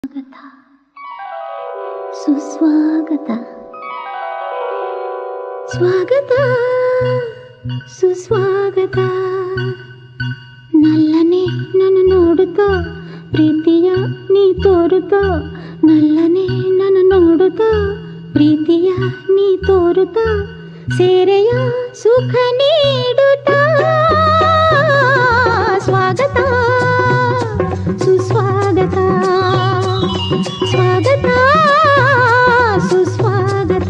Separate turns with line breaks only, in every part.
ಸ್ವಾಗತ ಸುಸ್ವಾಗತ ಸ್ವಾಗತ ಸುಸ್ವಾಗತ ನಲ್ಲನೆ ನನ್ನ ನೋಡುತ್ತಾ ಪ್ರೀತಿಯ ನೀ ತೋರುತ್ತಾ ನಲ್ಲನೆ ನನ್ನ ನೋಡುತ್ತಾ ಪ್ರೀತಿಯ ನೀ ತೋರುತ್ತಾ ಸೇರೆಯ ಸುಖ ನೀಡುತ್ತಾ ಸ್ವಾಗತ ಸುಸ್ವಾಗತ ಸ್ವಾಗತ ಸುಸ್ವಾಗತ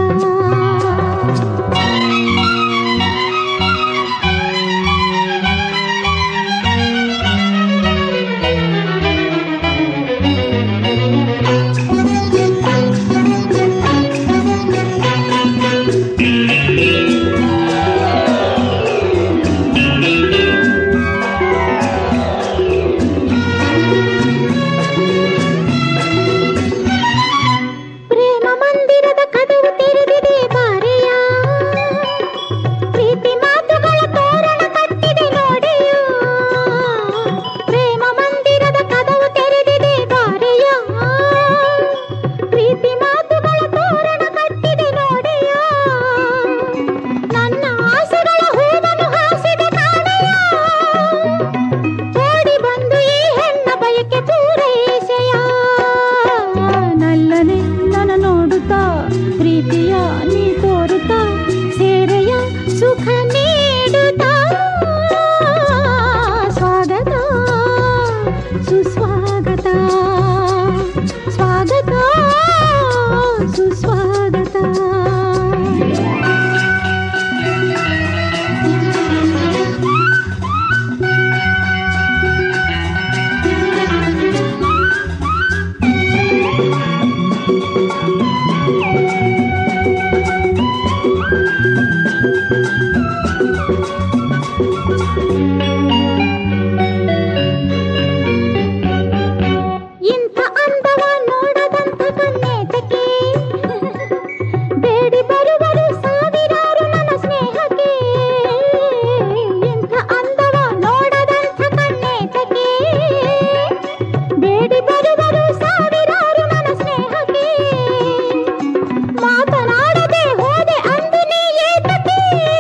ಪ್ರೇಮ ಮಂದಿರದ ಕದವು ತೆರೆದಿದೆ ಬಾರೆಯ ಪ್ರೀತಿ ಮಾತುಗಳ ತೋರಣ ಕಟ್ಟಿದೆ ನೋಡೆಯ ಪ್ರೇಮ ಮಂದಿರದ ಕದವು ತೆರೆದಿದೆ ಬಾರೆಯ ಪ್ರೀತಿ ಮಾತುಗಳ ತೋರಣ ಕಟ್ಟಿದೆ ನೋಡೆಯ ನನ್ನ ಆಸೆಗಳ ಹೂವನ್ನು ಹಾಸಿದೆ ಕಾಣೆಯ ಓಡಿ ಬಂದು ಈ ಹೆಣ್ಣ ಬಯಕೆ ಪೂರೈಸೆಯ ನಲ್ಲನೆ ನನ್ನ ನೋಡುತ್ತಾ ಪ್ರೀತಿಯ ನೀ ತೋರುತ್ತಾ ಸೇರೆಯ ಸುಖ ನೀಡುತ್ತಾ ಸ್ವಾಗತ ಸುಸ್ವಾಗತ ಸ್ವಾಗತ ಸುಸ್ವಾಗತ ಇಂಥ ಅಂದವ ನೋಡದಂತ ಕಣ್ಣೇತಕ್ಕೆ ಬೇಡಿ ಬರುವರು ಸಾವಿರಾರು ನನ್ನ ಸ್ನೇಹಕ್ಕೆ ಇಂಥ ಅಂದವ ನೋಡದಂತ ಕಣ್ಣೇತಕ್ಕೆ ಬೇಡಿ ಬರುವರು ಸಾವಿರಾರು ನನ್ನ ಸ್ನೇಹಕ್ಕೆ ಮಾತನಾಡದೆ ಹೋದೆ ಅಂದು ನೀ ಏತಕ್ಕೆ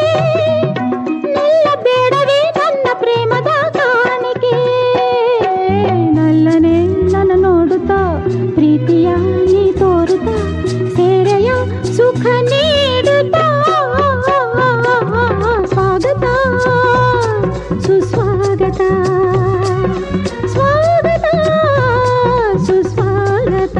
ನಿಲ್ಲಬೇಡವೇ ನನ್ನ ಪ್ರೇಮದ ಕಾಣಿಕೆ ನಲ್ಲನೆ ನನ್ನ ನೋಡುತ್ತಾ ಪ್ರೀತಿಯ ನೀ ತೋರುತ್ತಾ ಸೇರೆಯ ಸುಖ ನೀಡುತ್ತಾ ಸ್ವಾಗತ ಸುಸ್ವಾಗತ ಸ್ವಾಗತ ಸುಸ್ವಾಗತ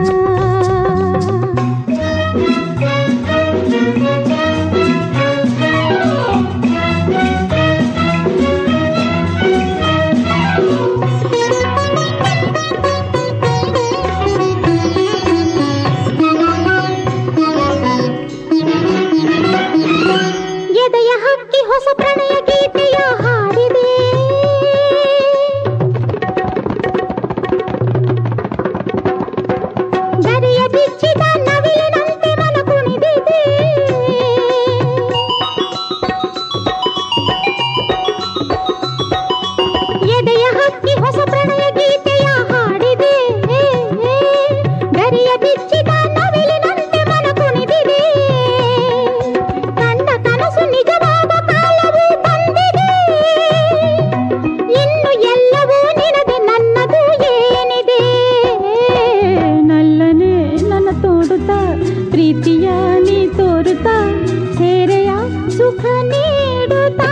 ಎದೆಯ ಹಕ್ಕಿ ಹೊಸ ಪ್ರಣಯ ಗೀತೆಯ ಹಾಡಿದೆ ಗರಿಯ ಬಿಚ್ಚಿದ ನವಿಲಿನಂತೆ ಮನ ಕುಣಿದಿದೆ ಎದೆಯ ಹಕ್ಕಿ ಹೊಸ ಪ್ರಣಯ ಗೀತೆಯ ಹಾಡಿದೆ ಗರಿಯ ಬಿಚ್ಚಿದ ನವಿಲಿನಂತೆ ಮನ ಕುಣಿದಿದೆ ಕಂಡ ಕನಸು ನಿಜವಾದ ಕಾಲವು ಬಂದಿದೆ ಇನ್ನು ಎಲ್ಲವೂ ನಿನಗೆ ನನ್ನದು ಏನಿದೆ ನಲ್ಲನೆ ನನ್ನ ತೋಡುತ್ತಾ ಪ್ರೀತಿಯ ನೀ ತೋರುತ್ತಾ ಸೇರೆಯ ಸುಖ ನೀಡುತ್ತಾ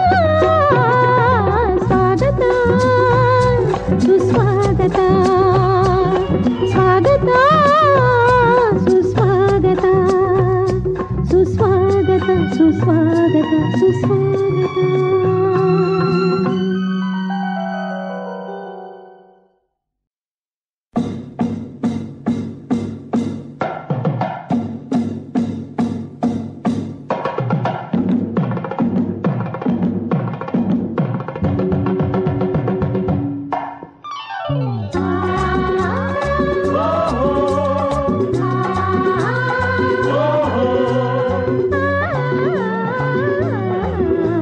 ಸ್ವಾಗತ ಸುಸ್ವಾಗತ ಸ್ವಾಗತ ಸುಸ್ವಾಗತ ಸುಸ್ವಾಗತ ಸುಸ್ವಾಗತ ಸುಸ್ವಾಗತ ಆ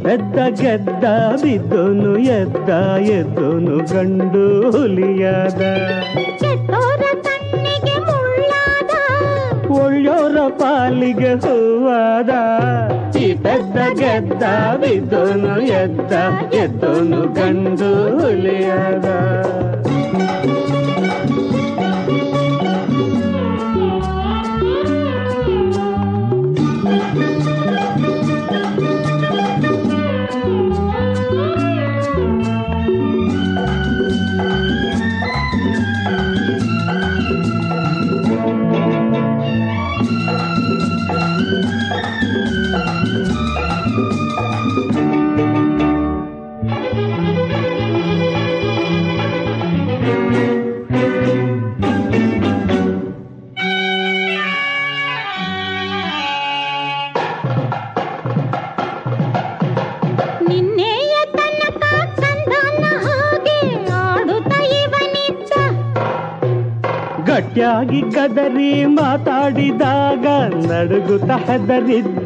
ಪೆದ್ದ ಗೆದ್ದ ಬಿದ್ದೋನು ಎದ್ದ ಎದ್ದೋನು ಗಂಡು ಹುಲಿಯಾದ
ಕೆಟ್ಟೋರ ಕಣ್ಣಿಗೆ ಮುಳ್ಳಾದ
ಒಳ್ಳೆಯವರ ಪಾಲಿಗೆ ಹೂವಾದ ಈ ಪೆದ್ದ ಗೆದ್ದ ಬಿದ್ದೋನು ಎದ್ದ ಎದ್ದೋನು ಗಂಡು ಹುಲಿಯಾದ
ನಿನ್ನೆಯ ತನಕ ಕಂದನ ಹಾಗೆ ಆಡುತ್ತ ಇವನಿದ್ದ
ಗಟ್ಟಿಯಾಗಿ ಕದರಿ ಮಾತಾಡಿದಾಗ ನಡುಗುತ್ತ ಹೆದರಿದ್ದ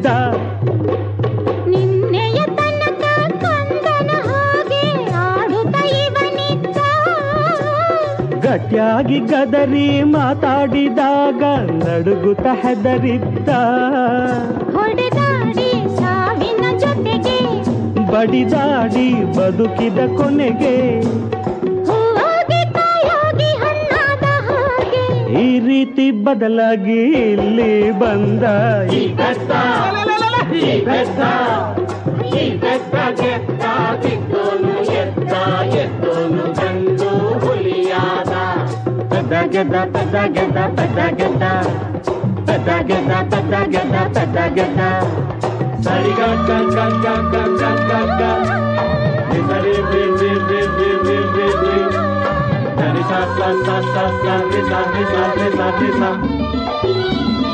ನಿನ್ನೆಯ ತನಕ ಕಂದನ ಹಾಗೆ ಆಡುತ್ತ ಇವನಿದ್ದ
ಗಟ್ಟಿಯಾಗಿ ಗದರಿ ಮಾತಾಡಿದಾಗ ನಡುಗುತ್ತ ಹೆದರಿದ್ದ
ಹೊಡೆದಾಡಿ ಸಾವಿನ ಜೊತೆಗೆ
ಬಡಿದಾಡಿ ಬದುಕಿದ ಕೊನೆಗೆ
ಹೂವಾಗಿ ಕಾಯಾಗಿ ಹಣ್ಣಾದ ಹಾಗೆ
ಈ ರೀತಿ ಬದಲಾಗಿ ಇಲ್ಲಿ ಬಂದ ಈ ಬೆಟ್ಟ, ಈ ಬೆಟ್ಟ, ಈ ಬೆಟ್ಟ ಗೆದ್ದ, ಬಿದ್ದೋನು ಎದ್ದ, ಎದ್ದೋನು ಗಂಡು ಹುಲಿಯಾದ. ಪೆದ್ದ ಗೆದ್ದ, ಪೆದ್ದ ಗೆದ್ದ, ಪೆದ್ದ ಗೆದ್ದ. ಪೆದ್ದ ಗೆದ್ದ, ಪೆದ್ದ ಗೆದ್ದ, ಪೆದ್ದ ಗೆದ್ದ. ಸರಿ ಗ ಗ ಗ ಗ ಗ ಗ ಗ ಗ. ನಿ ಸರಿ ರಿ ರಿ ರಿ ರಿ ರಿ ರಿ ರಿ. ಸರಿ ಸ ಸ ಸ ಸ ಸ ರಿ ಸ ರಿ ಸ ರಿ ಸ ರಿ ಸ.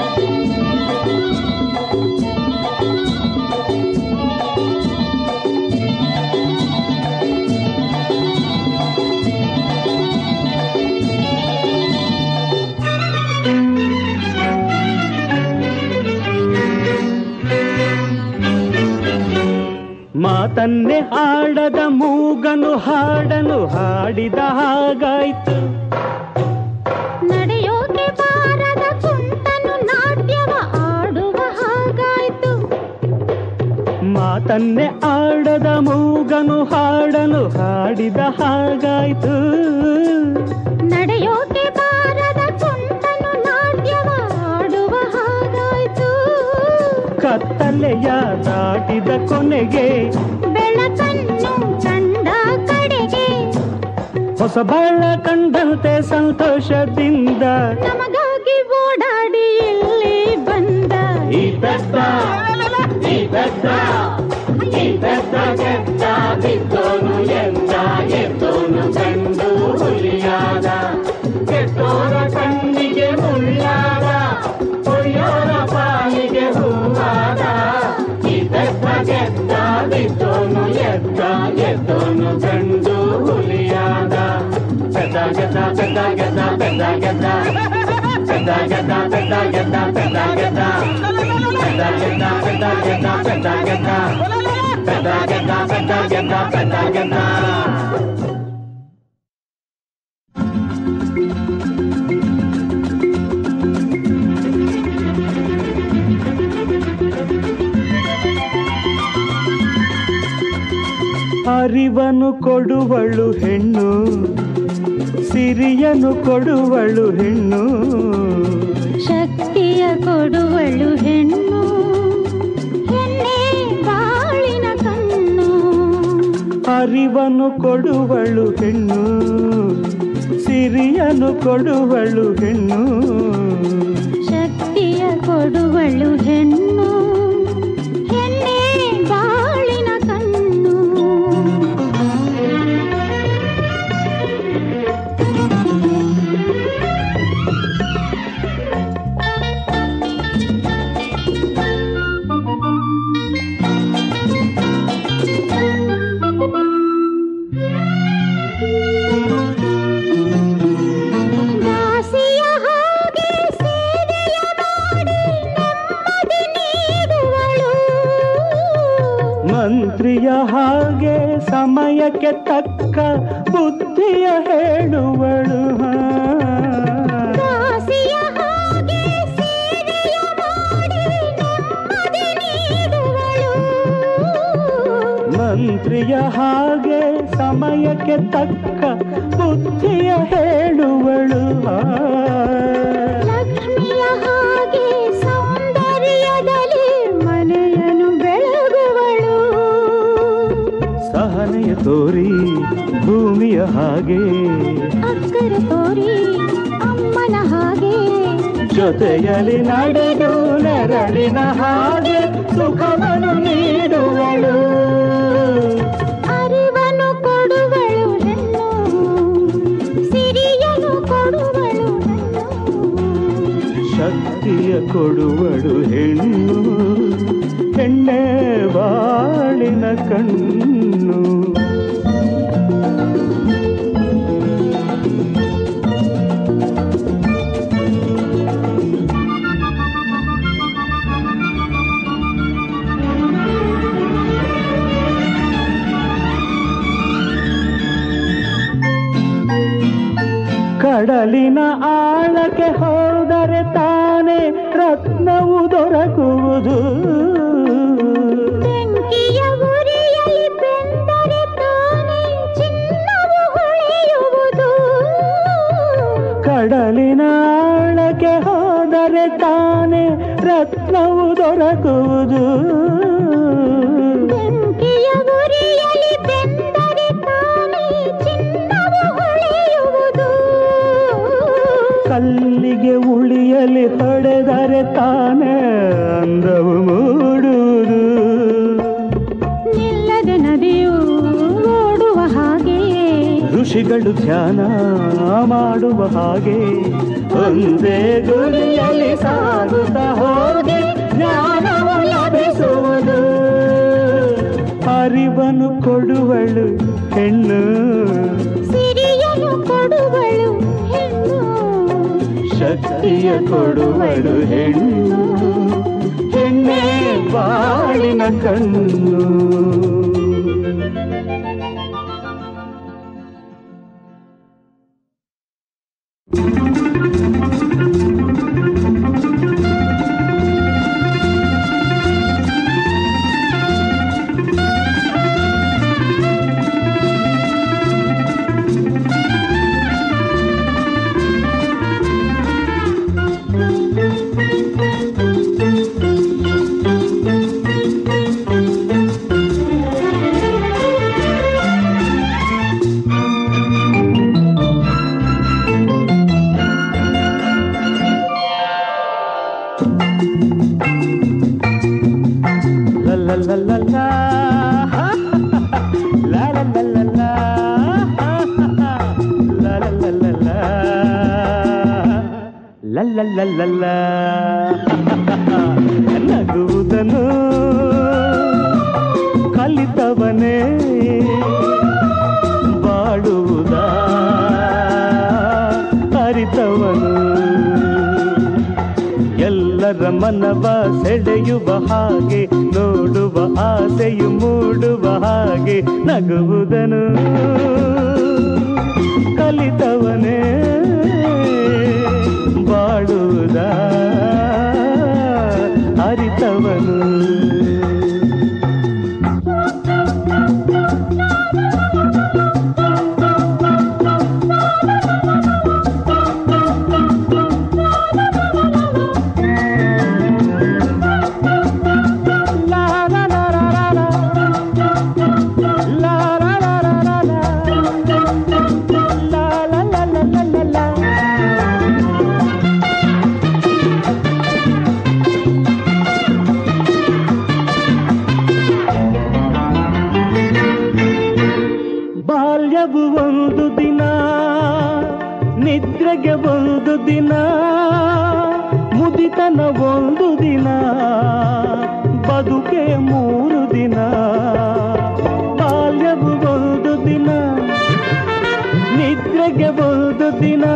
ಮಾತನ್ನೇ ಹಾಡದ ಮೂಗನು ಹಾಡನು ಹಾಡಿದ ಹಾಗಾಯ್ತು
ನಡೆಯೋಕೆ ಬಾರದ ಕುಂಟನು ನಾಟ್ಯವ ಆಡುವ ಹಾಗಾಯ್ತು
ಮಾತನ್ನೇ ಆಡದ ಮೂಗನು ಹಾಡನು ಹಾಡಿದ ಹಾಗಾಯ್ತು
ನಡೆಯೋಕೆ ಬಾರದ ಕುಂಟನು ನಾಟ್ಯವ ಆಡುವ ಹಾಗಾಯ್ತು
ಕತ್ತಲೆಯ ದಾಟಿದ ಕೊನೆಗೆ
ಬೆಳಕನ್ನು ಕಂಡ ಕಡೆಗೆ
ಹೊಸ ಬಾಳ ಕಂಡಂತೆ ಸಂತೋಷದಿಂದ
ನಮಗಾಗಿ ಓಡಾಡಿ ಇಲ್ಲಿ ಬಂದ
ಈ ಬೆಟ್ಟ ಈ ಬೆಟ್ಟ ಈ ಬೆಟ್ಟ ಗೆದ್ದ ಬಿದ್ದೋನು ಎಂದ ಎದ್ದೋನು ಗಂಡು ಹುಲಿಯಾದ ಕೆಟ್ಟೋರ ಕಣ್ಣಿಗೆ ಮುಳ್ಳಾದ ಒಯ್ಯೋರ ಪಾಲಿಗೆ ಹೂವಾದ ಈ ಬೆಟ್ಟ ಗೆದ್ದ ಬಿದ್ದೋನು ಎದ್ದ ಎದ್ದೋನು ಗಂಡು ಹುಲಿಯಾದ ಪೆದ್ದ ಗೆದ್ದ ಪೆದ್ದ ಗೆದ್ದ ಪೆದ್ದ ಗೆದ್ದ ಪೆದ್ದ ಗೆದ್ದ ಪೆದ್ದ ಗೆದ್ದ ಪೆದ್ದ ಗೆದ್ದ ಪೆದ್ದ ಗೆದ್ದ ಪೆದ್ದ ಗೆದ್ದ ಪೆದ್ದ ಗೆದ್ದ ಪೆದ್ದ ಗೆದ್ದ ಪೆದ್ದ ಗೆದ್ದ ಪೆದ್ದ ಗೆದ್ದ ಅರಿವನು ಕೊಡುವಳು ಹೆಣ್ಣು ಸಿರಿಯನು ಕೊಡುವಳು ಹೆಣ್ಣು
ಶಕ್ತಿಯ ಕೊಡುವಳು ಹೆಣ್ಣು ಹೆಣ್ಣೆ ಬಾಳಿನ ಕಣ್ಣು
ಅರಿವನು ಕೊಡುವಳು ಹೆಣ್ಣು ಸಿರಿಯನು ಕೊಡುವಳು ಹೆಣ್ಣು
ಶಕ್ತಿಯ ಕೊಡುವಳು ಹೆಣ್ಣು ಹೆಣ್ಣೆ ಬಾಳಿನ ಕಣ್ಣು ದಾಸಿಯ ಹಾಗೆ ಸೇವೆಯ ಮಾಡಿ ನೆಮ್ಮದಿ ನೀಡು
ಸಮಯಕ್ಕೆ ತಕ್ಕ ಬುದ್ಧಿಯ ಹೇಳುವಳು
ದಾಸಿಯ ಹಾಗೆ ಸೇವೆಯ ಮಾಡಿ ನೆಮ್ಮದಿ ನೀಡುವಳು
ಮಂತ್ರಿಯ ಹಾಗೆ ಸಮಯಕ್ಕೆ ತಕ್ಕ ಬುದ್ಧಿಯ ಹೇಳುವಳು
ಲಕ್ಷ್ಮಿಯ ಹಾಗೆ ಸೌಂದರ್ಯದಲ್ಲಿ ಮನೆಯನ್ನು ಬೆಳಗುವಳು
ಸಹನೆಯ ತೋರಿ ಭೂಮಿಯ ಹಾಗೆ
ಅಕ್ಕರೆ ತೋರಿ ಅಮ್ಮನ ಹಾಗೆ
ಜೊತೆಯಲ್ಲಿ ನಡೆದು ನೆರಳಿನ ಹಾಗೆ ಸುಖವನ್ನು ನೀಡುವಳು
ಅರಿವನ್ನು ಕೊಡುವಳು ಹೆಣ್ಣು ಸಿರಿಯನು ಕೊಡುವಳು ಹೆಣ್ಣು
ಶಕ್ತಿಯ ಕೊಡುವಳು ಹೆಣ್ಣು ಹೆಣ್ಣೆ ಬಾಳಿನ ಕಣ್ಣು ಕಡಲಿನ ಆಳಕ್ಕೆ ಹೋದರೆ ತಾನೇ ರತ್ನವು ದೊರಕುವುದು
ಬೆಂಕಿಯ ಉರಿಯಲ್ಲಿ ಬೆಂದರೆ ತಾನೇ ಚಿನ್ನವು ಹೊಳೆಯುವುದು
ಕಡಲಿನ ಆಳಕ್ಕೆ ಹೋದರೆ ತಾನೇ ರತ್ನವು ದೊರಕುವುದು
ಬೆಂಕಿಯ ಉರಿಯಲ್ಲಿ ಬೆಂದರೆ ತಾನೇ ಚಿನ್ನವು ಹೊಳೆಯುವುದು
ಕಲ್ಲಿಗೆ ಉಳಿಯಲಿ ಹೊಡೆದರೆ ತಾನೇ ಅಂದವು ಮೂಡುವುದು
ನಿಲ್ಲದೆ ನದಿಯು ಓಡುವ ಹಾಗೆ
ಋಷಿಗಳು ಧ್ಯಾನ ಮಾಡುವ ಹಾಗೆ ಒಂದೇ ಗುರಿಯಲ್ಲಿ ಸಾಗುತ್ತಾ ಹೋಗಿ ಜ್ಞಾನವು ಲಭಿಸುವುದು ಅರಿವನ್ನು ಕೊಡುವಳು ಹೆಣ್ಣು
ಸಿರಿಯನು ಕೊಡುವಳು ಹೆಣ್ಣು
ಶಕ್ತಿಯ ಕೊಡುವಳು ಹೆಣ್ಣು ಹೆಣ್ಣೆ ಬಾಳಿನ ಕಣ್ಣು La la la la la. La la la la la. La la la la la. La la la la la. ನಗುವುದನ್ನು ಕಲಿತವನೇ ಬಾಡುವುದ ಅರಿತವನು ಎಲ್ಲರ ಮನವ ಸೆಳೆಯುವ ಹಾಗೆ ನೋಡುವ ಆಸೆಯು ಮೂಡುವ ಹಾಗೆ ನಗುವುದನು ಕಲಿತವನೇ ಬಾಳುವುದ ಅರಿತವನು La la la la la la. La la la la la la. La la la la la la la. ಬಾಲ್ಯವು ಒಂದು ದಿನ ನಿದ್ರೆಗೆ ಒಂದು ದಿನ ಮುದಿತನ ಒಂದು ದಿನ ಬದುಕೆ ಮೂರು ದಿನ ಬಾಲ್ಯವು ಒಂದು ದಿನ ನಿದ್ರೆಗೆ ಒಂದು ದಿನ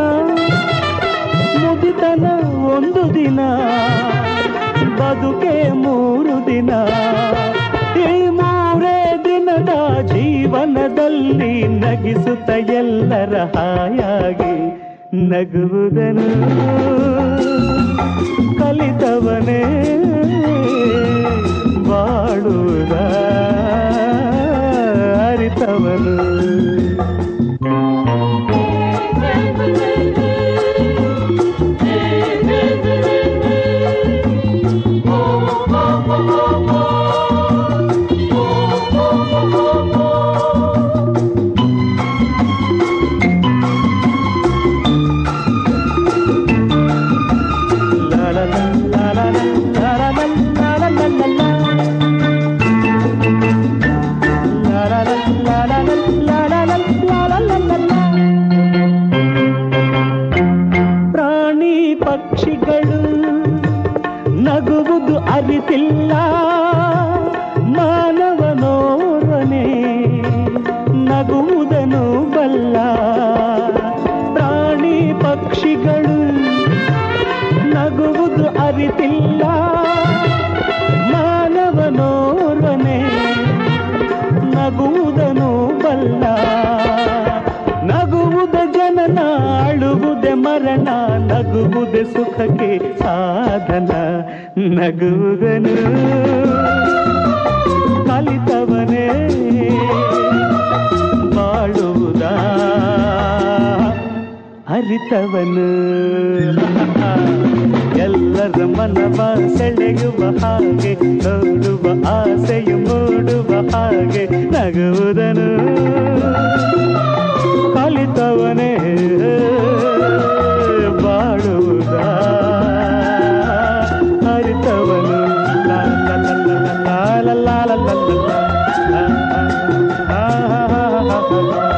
ಮುದಿತನ ಒಂದು ದಿನ ಬದುಕೆ ಮೂರು ದಿನ ಈ ಮೂರೇ ದಿನ ಸುಖದ ಜೀವನದಲ್ಲಿ ನಗಿಸುತ್ತ ಎಲ್ಲರ ಹಾಯಾಗಿ ನಗುವುದನು ಕಲಿತವನೇ ಬಾಳುವುದ ಅರಿತವನು La la la la la la la la la la la la la. La la la la la la la la la la la la la. ಪ್ರಾಣಿ ಪಕ್ಷಿಗಳು ನಗುವುದು ಅರಿತಿಲ್ಲ ಮಾನವನೋರನೆ ನಗುವುದನು ಬಲ್ಲ ಪ್ರಾಣಿ ಪಕ್ಷಿಗಳು ನಗುವುದು ಅರಿತಿಲ್ಲ ಮಾನವನೋರ್ವನೆ ನಗುವುದನು ಬಲ್ಲ ನಗುವುದ ಜನನ ಅಳುವುದೆ ಮರಣ ನಗುವುದೆ ಸುಖಕ್ಕೆ ಸಾಧನ ನಗುವುದನು ಕಲಿತವನೇ ಬಾಳುವುದ ಅರಿತವನು ಎಲ್ಲರ ಮನವ ಸೆಳೆಯುವ ಹಾಗೆ ನೋಡುವ ಆಸೆಯು ಮೂಡುವ ಹಾಗೆ ನಗುವುದನು ಕಲಿತವನೇ ಬಾಳುವುದ ಅರಿತವನು ಲಾ ಲಾ ಲಾ ಲಾ ಲಾ ಲಾ ಲಾ ಲಾ ಲಾ ಲಾ. ಆ, ಆ, ಆ, ಆ, ಆ, ಆ.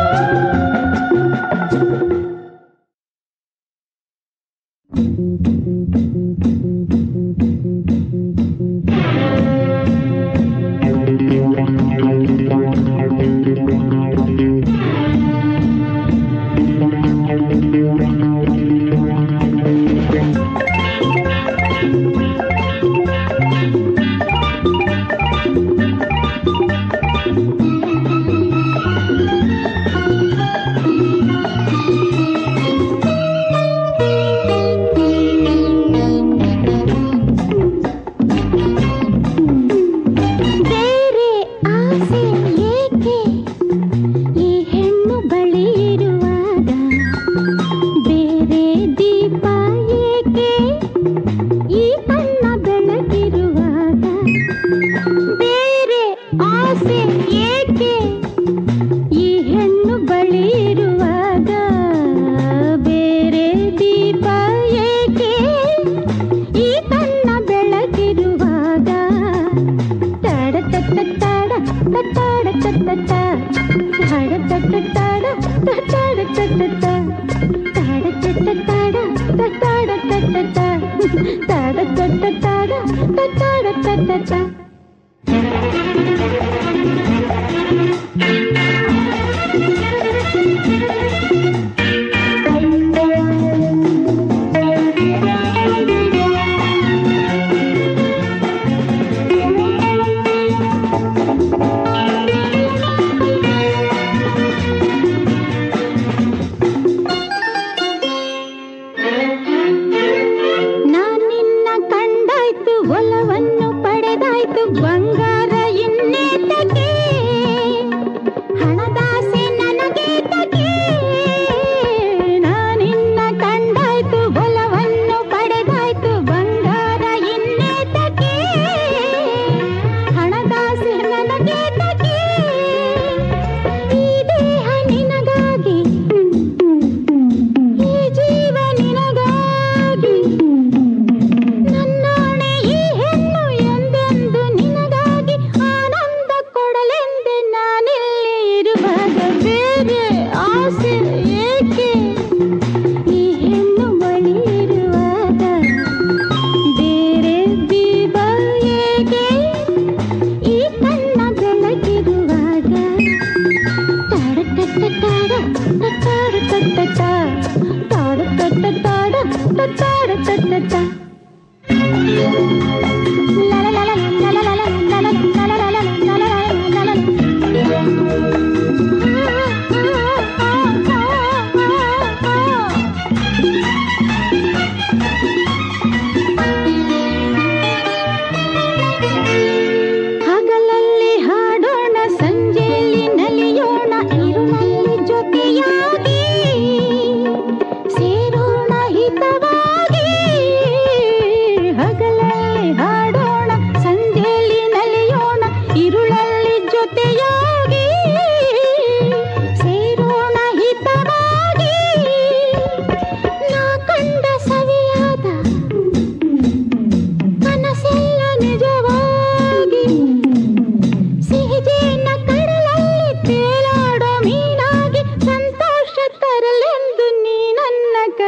ಬೇರೆ ಆಸೆ ಏಕೆ ಈ ಹೆಣ್ಣು ಬಳಿ ಇರುವಾಗ ಬೇರೆ ದೀಪ ಏಕೆ ಈ ಕಣ್ಣ ಬೆಳಗಿರುವಾಗ ಬೇರೆ ಆಸೆ ಏಕೆ ಈ ಹೆಣ್ಣು ಬಳಿ ಇರುವಾಗ ಬೇರೆ ದೀಪ ಏಕೆ ಈ ಕಣ್ಣ ಬೆಳಗಿರುವಾಗ ತಾಡ ತಟ್ಟ ತಾಡ ತಟ್ಟಾಡ ತಟ್ಟ ತಾಡ ತಟ್ಟ ತಾಡ ತಟ್ಟಾಡ ತಟ್ಟ ತಾಡ ತಟ್ಟ ತಾಡ ತಟ್ಟಾಡ ತಟ್ಟ ತಾಡ ತಟ್ಟ ತಾಡ ತಟ್ಟಾಡ ತಟ್ಟ ನಾನಿನ್ನ ಕಂಡಾಯ್ತು ಒಲವನ್ನು ಪಡೆದಾಯ್ತು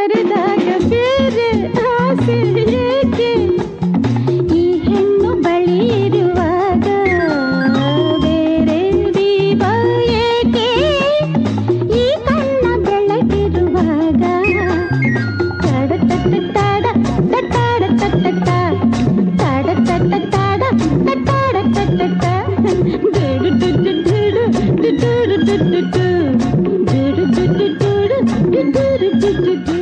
ಕರೆದಾಗ ಬೇರೆ ಆಸೆ ಏಕೆ ಈ ಹೆಣ್ಣು ಬಳಿ ಇರುವಾಗ ಬೇರೆ ದೀಪ ಏಕೆ ಈ ಕಣ್ಣ ಬೆಳಗಿರುವಾಗ ತಡ ತಟ ತಡ ತಟಾಡ ತಟ ತಡ ತಟ ತಡ ತಟಾಡ ತಟ ಡುಡು ಡುಡು ಡುಡು ಡುಡು ಡುಡು ಡುಡು ಡುಡು ಡುಡು ಡುಡು ಡುಡು ಡುಡು ಡು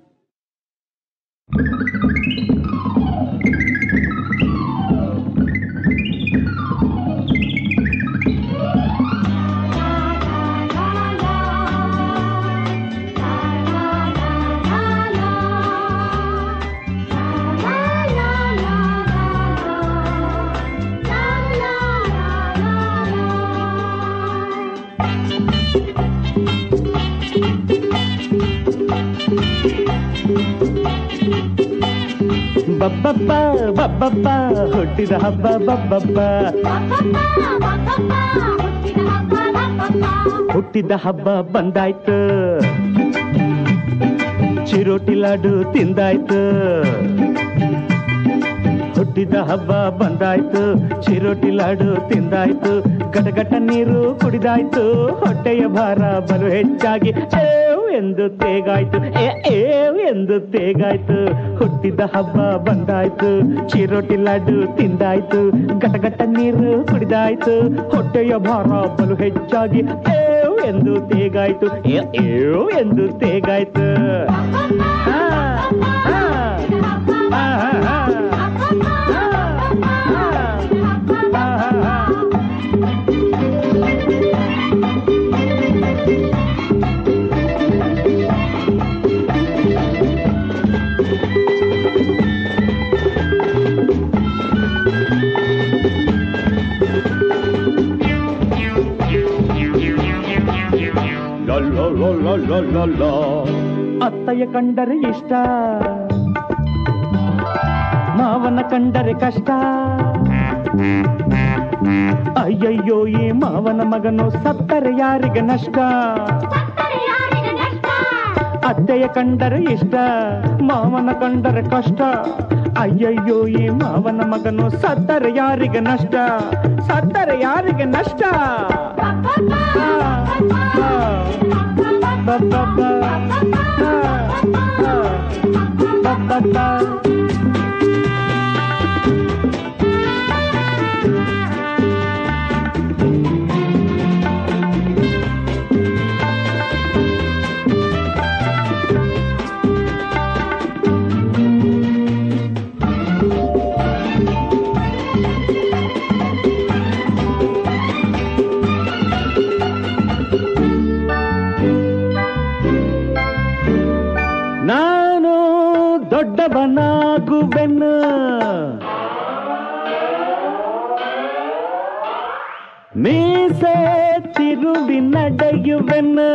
ಬಬ್ಬಬ್ಬ ಬಬ್ಬಬ್ಬ ಹುಟ್ಟಿದ ಹಬ್ಬ ಬಬ್ಬಬ್ಬ ಹುಟ್ಟಿದ ಹಬ್ಬ ಬಂದಾಯ್ತು ಚಿರೋಟಿ ಲಾಡು ತಿಂದಾಯ್ತು ಹುಟ್ಟಿದ ಹಬ್ಬ ಬಂದಾಯ್ತು ಚಿರೋಟಿ ಲಾಡು ತಿಂದಾಯ್ತು ಗಟಗಟ ನೀರು ಕುಡಿದಾಯ್ತು ಹೊಟ್ಟೆಯ ಭಾರ ಬಲು ಹೆಚ್ಚಾಗಿ ಏವ್ ಎಂದು ತೇಗಾಯ್ತು ಏ ಏವ್ ಎಂದು ತೇಗಾಯ್ತು ಹುಟ್ಟಿದ ಹಬ್ಬ ಬಂದಾಯ್ತು ಚಿರೋಟಿ ಲಾಡು ತಿಂದಾಯ್ತು ಗಟಗಟ ನೀರು ಕುಡಿದಾಯ್ತು ಹೊಟ್ಟೆಯ ಭಾರ ಬಲು ಹೆಚ್ಚಾಗಿ ಏವ್ ಎಂದು ತೇಗಾಯ್ತು ಏ ಏವ್ ಎಂದು ತೇಗಾಯ್ತು ಆ, ಆ, ಆ, ಆ, ಅತ್ತಯ್ಯ ಕಂಡರೆ ಇಷ್ಟ ಮಾವನ ಕಂಡರೆ ಕಷ್ಟ ಅಯ್ಯಯ್ಯೋ ಈ ಮಾವನ ಮಗನು ಸತ್ತರೆ ಯಾರಿಗೆ ನಷ್ಟ ಅತ್ತೆಯ ಕಂಡರೆ ಇಷ್ಟ ಮಾವನ ಕಂಡರೆ ಕಷ್ಟ ಅಯ್ಯಯ್ಯೋ ಈ ಮಾವನ ಮಗನು ಸತ್ತರೆ ಯಾರಿಗೆ ನಷ್ಟ ಸತ್ತರೆ ಯಾರಿಗೆ ನಷ್ಟ ಆ, ಆ, ಬಬ್ಬಬ್ಬ, ಆ, ಆ, ಬಬ್ಬಬ್ಬ. ನಾನು ದೊಡ್ಡವನಾಗುವೆನು ಮೀಸೆ ತಿರುವಿ ನಡೆಯುವೆನು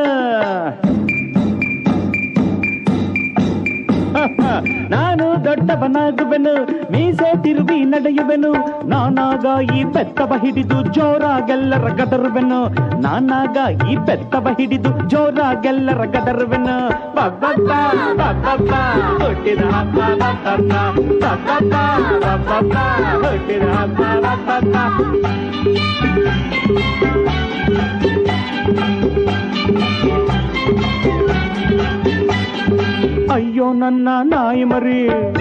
ನಾನು ದೊಡ್ಡವನಾಗುವೆನು ಮೀಸೆ ತಿರುವಿ ನಡೆಯುವೆನು ನಾನಾಗ ಈ ಬೆತ್ತವ ಹಿಡಿದು ಜೋರಾಗೆಲ್ಲರ ಗದರುವೆನು ನಾನಾಗ ಈ ಬೆತ್ತವ ಹಿಡಿದು ಜೋರಾಗೆಲ್ಲರ ಗದರುವೆನು ಬಬ್ಬಬ್ಬ, ಬಬ್ಬಬ್ಬ, ಹುಟ್ಟಿದ ಹಬ್ಬ ಬಬ್ಬಬ್ಬ, ಬಬ್ಬಬ್ಬ, ಬಬ್ಬಬ್ಬ, ಹುಟ್ಟಿದ ಹಬ್ಬ ಬಬ್ಬಬ್ಬ. ಅಯ್ಯೋ ನನ್ನ ನಾಯಿ ಮರಿ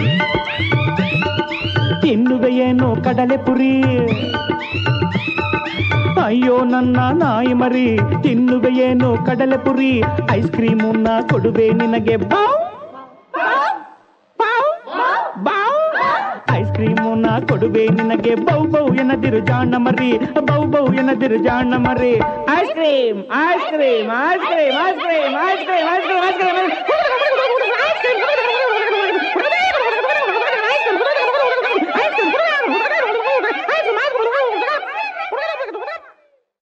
ತಿನ್ನುವೆಯೇನು ಕಡಲೆ ಪುರಿ ಅಯ್ಯೋ ನನ್ನ ನಾಯಿ ಮರಿ ತಿನ್ನುವೆಯೇನು ಕಡಲೆ ಪುರಿ ಐಸ್ ಕ್ರೀಮನ್ನ ಕೊಡುವೆ ನಿನಗೆ ಬಾವ್ ಬಾವ್, ಬಾವ್. ಐಸ್ ಕ್ರೀಮನ್ನ ಕೊಡುವೆ ನಿನಗೆ ಬೌ ಬೌ ಎನ್ನದಿರು ಜಾಣ ಮರಿ ಬೌ ಬೌ ಎನ್ನದಿರು ಜಾಣ ಮರಿ ice cream ice cream ice cream ice cream ice cream ice cream ice cream